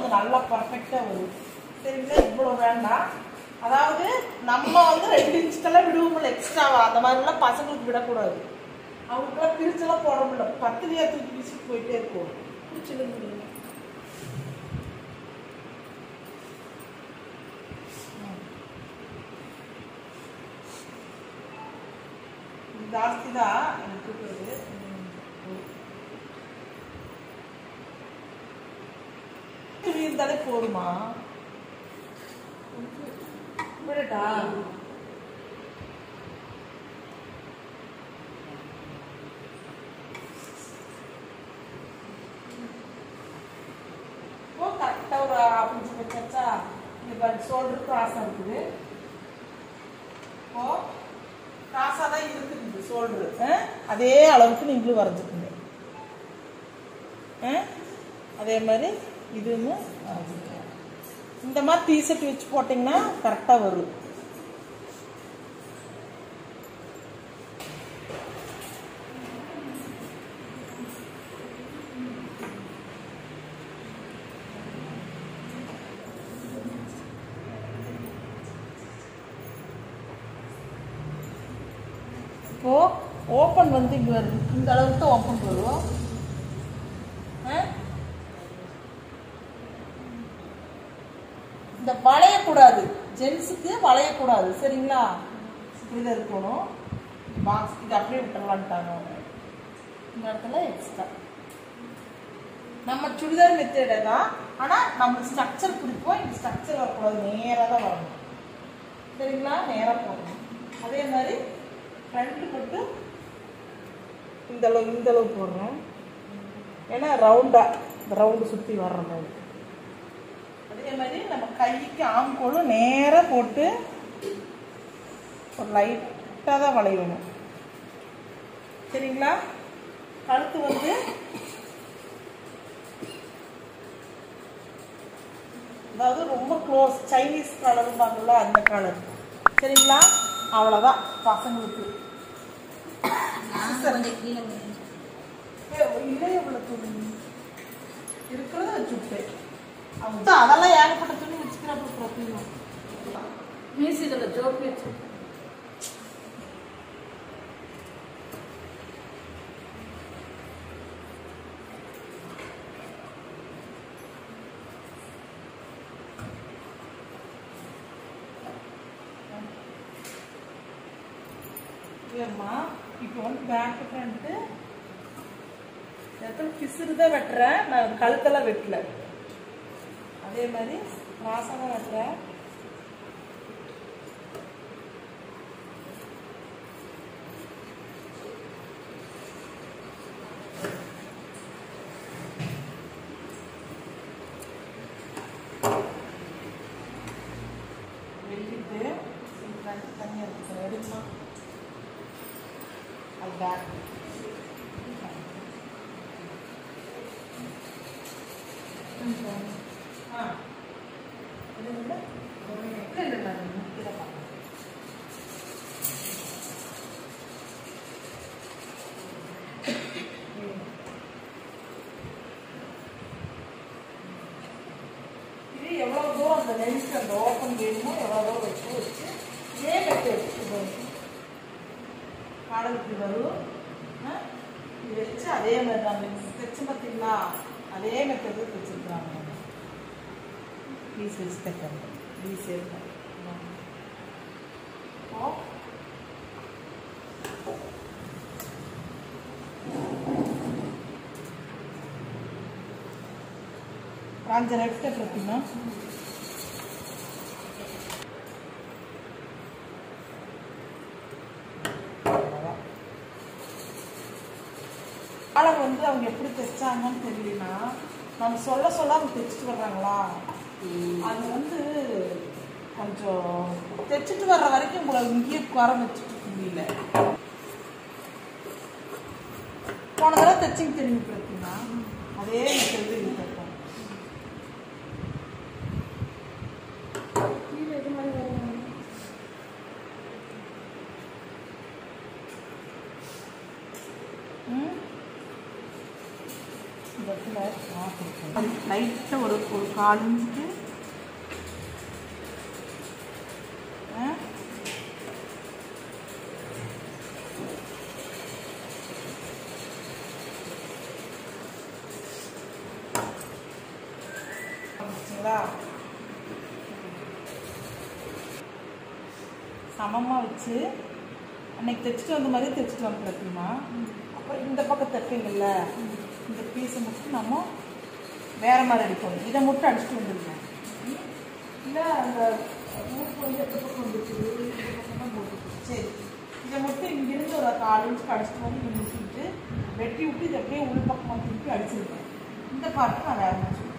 அது நல்லா பர்ஃபெக்டாக வரும் சரிங்களா இவ்வளோ வேண்டாம் அதாவது நம்ம வந்து ரெண்டு இன்ச்சுக்கெல்லாம் விடுவோம்ல எக்ஸ்ட்ராவா அந்த மாதிரிலாம் பசங்களுக்கு விடக்கூடாது அவங்களுக்குலாம் பிரிச்செல்லாம் போட முடியல பத்துலையே தூக்கி பிரிச்சுட்டு போயிட்டே இருக்கும் பிடிச்சிருந்து ஜாஸ்தி தான் எனக்கு தூக்குறது துணி இருந்தாலே போதுமா விடட்டா ஓ கரெக்டாக ஒரு அஞ்சு வச்சாச்சா இந்த பாரு ஷோல்டர் கிராஸாக இருக்குது ஓ கிராஸாக தான் இருக்குது ஷோல்டரு அதே அளவுக்கு நீங்களும் வரைஞ்சுக்குங்க ஆ? அதே மாதிரி இதுன்னு வரைஞ்சுக்கங்க. இந்த மாதிரி டிஷர்ட் வச்சு போட்டிங்கன்னா கரெக்டாக வரும் இப்போ ஓப்பன் வந்து இங்க வருது இந்த அளவுக்கு தான் ஓப்பன் வரும் ஆ? இந்த வளையக்கூடாது ஜென்ஸுக்கு வளையக்கூடாது சரிங்களா இப்படிதான் இருக்கணும் பாக்ஸ் இது அப்படியே விட்டுறலான்ட்டாங்க அவங்க. இந்த இடத்துல எக்ஸ்ட்ரா நம்ம சுடிதார் மெத்தேடை தான் ஆனால் நம்ம ஸ்ட்ரக்சர் பிடிப்போம் இந்த ஸ்ட்ரக்சர் வரக்கூடாது நேராக தான் வரணும் சரிங்களா நேராக போடணும் அதே மாதிரி ஃப்ரண்ட் போட்டு இந்த அளவு இந்த அளவு போடுறோம் ஏன்னா ரவுண்டாக இந்த ரவுண்டு சுற்றி வர்ற மாதிரி அதே மாதிரி நம்ம கைக்கு ஆம்கோலும் நேராக போட்டு ஒரு லைட்டாக தான் வளையணும் சரிங்களா கழுத்து வந்து அதாவது ரொம்ப க்ளோஸ் சைனீஸ் கலர் பார்க்கல அந்த கலர் சரிங்களா அவ்வளோதான் பசங்களுக்கு நான் கொஞ்சம் கீழே விழுந்தேன். இல்லை எவ்வளோ துணி இருக்கிறத வச்சுட்டு அவங்க அதெல்லாம் ஏகப்பட்ட துணி வச்சுக்கிறப்ப பிரச்சனை மியூசிக்கில் ஜோக் வச்சு ஏம்மா இப்போ வந்து பேக் ஃப்ரண்ட்டு எத்தனை பிசுறு தான் வெட்டுறேன் நான் கழுத்தெல்லாம் வெட்டல அதே மாதிரி மாசம் தான் வெட்டுறேன் வெட்டிட்டு தனியாக இருக்கு எடுக்கணும் அது பேக் ஆ இது இல்லை இல்லை இல்லை நான் இதை பார்க்குறேன் இது எவ்வளோ தூரம் அந்த லென்ஸ் அந்த ஓப்பன் வேணுமோ எவ்வளோ தூரம் வச்சு வச்சு இதே மெத்தட் இது காடல் இப்படி வரும் ஆ? இது வச்சு அதே மாதிரி தான் தைச்சு பார்த்தீங்களா அதே மெத்தட் தைச்சிருக்காங்க பீஸ் வச்சு தைக்கிறது பீஸ் இருக்கும் ஓ ಪ್ರಾಂಜಲ ಎಷ್ಟೇ ಪ್ರತಿಮಾ ஆளை வந்து அவங்க எப்படி தைச்சாங்கன்னு தெரியலனா நம்ம சொல்ல சொல்ல அவங்க தைச்சிட்டு வர்றாங்களா அது வந்து கொஞ்சம் தைச்சிட்டு வர்ற வரைக்கும் உங்களை இங்கேயே குறை வச்சுட்டு இருக்க முடியல போன தடவை தைச்சிங்க தெரியும் பிரத்தினா அதே மெத்தட் இது தைப்போம் கீழே இது மாதிரி வரும். ம்? இந்த இடத்துல அது லைட்டாக ஒரு ஒரு கால் இன்ச்சுக்கு ஆ ஆச்சுங்களா சமமாக வச்சு அன்னைக்கு தைச்சிட்டு வந்த மாதிரி தைச்சிட்டு வந்து பார்த்தீங்கன்னா அப்புறம் இந்த பக்கம் தைப்பீங்கல்ல இந்த பீஸை மட்டும் நம்ம வேற மாதிரி அடிக்கணும் இதை மட்டும் அடிச்சுட்டு வந்துருங்க இல்லை அந்த ஊருக்கு வந்து எந்த பக்கம் வந்துச்சு இந்த பக்கம் தான் போட்டுருக்கு சரி இதை மட்டும் இங்கிருந்து ஒரு கால் இன்ச்சுக்கு அடிச்சுட்டு வந்து இங்கே முடிச்சுட்டு வெட்டி விட்டு இதை அப்படியே உள் பக்கமாக திருப்பி அடிச்சிருக்கேன் இந்த பார்ட்டு நான் வேற மாதிரி